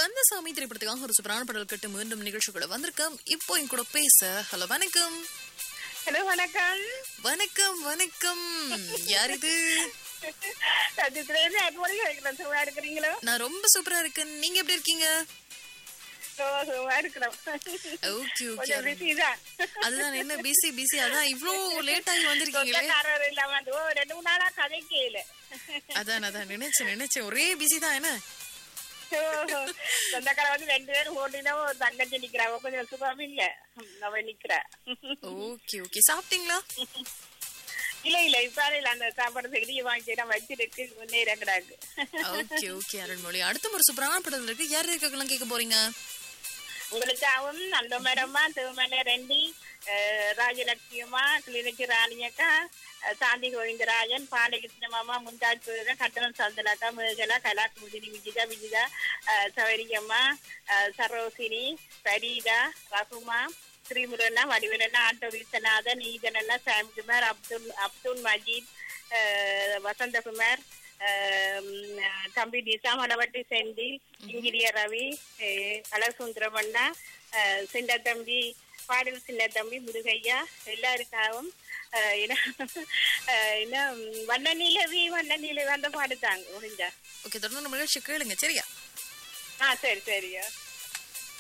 கந்தசாமி திரைப்படத்துக்காக ஒரு சூப்பரான பாடல் கட்டு மீண்டும் நிகழ்ச்சிக்குள்ள வந்திருக்கோம் இப்போ என் கூட பேச ஹலோ வணக்கம் ஹலோ வணக்கம் வணக்கம் வணக்கம் யார் இது சத்தியத்திலேருந்து அட்மொழி கிடைக்கிறேன் சும்மா இருக்கிறீங்களோ நான் ரொம்ப சூப்பரா இருக்கேன் நீங்க எப்படி இருக்கீங்க ஓ, சும்மா இருக்கிறோம் ஓகே ஓகே கொஞ்சம் பிஸி தான் அதுதான் என்ன பிசி பிசி அதான் இவ்ளோ லேட் ஆகி வந்திருக்கீங்களே சொந்தக்காரர் இல்லாம வந்து ஓ, ரெண்டு மூணு நாளா கதை கேளு அதான் அதான் நினைச்சேன் நினைச்சேன் ஒரே பிசி தான் என்ன சொந்தக்கார வந்து ரெண்டு பேரும் ஓட்டினா ஒரு தங்கச்சி நிக்கிறாங்க கொஞ்சம் சுகம் இல்ல அவ நிக்கிறா ஓகே ஓகே சாப்பிட்டீங்களா இல்ல இல்ல இப்ப இல்ல அந்த சாப்பாடு செய்தி வாங்கி நான் வச்சிருக்கு முன்னேற கிடாக்கு ஓகே ஓகே அருள்மொழி அடுத்த ஒரு சூப்பரான பாடல் இருக்கு யார் இருக்கலாம் கேட்க போறீங்க உங்களுக்காகவும் நல்ல மரமா திருமலை ரெண்டி அஹ், ராஜலட்சுமியம்மா கிளிநொச்சி ராணியக்கா அஹ், சாந்தி கோவிந்தராஜன் பாலகிருஷ்ண மாமா முந்தாஜ் புரிதன் கட்டணம் சந்தலாக்கா மேகலா கலா குமுதினி விஜிதா விஜிதா அஹ், சவரியம்மா அஹ், சரோசினி பரீதா ரகுமா ஸ்ரீமுருகண்ணா வடிவலண்ணா ஆட்டோ விஸ்வநாதன் ஈதனண்ணா சாம்குமார் அப்துல் அப்துல் மஜீத் அஹ், வசந்தகுமார் ஆம், தம்பி நிசா மலவட்டி செந்தில் இங்கிரிய ரவி அஹ், கலசுந்தரமண்ணா அஹ், சின்ன தம்பி பாடல் சின்ன தம்பி முருகையா எல்லாருக்காகவும் அஹ், என்ன அஹ், என்ன ம், வண்ண நிலவி வண்ண நிலவி அந்த பாடுதாங்க முடிஞ்சா ஓகே தொடர்ந்து நம்ம நிகழ்ச்சி கேளுங்க சரியா ஆ சரி சரியா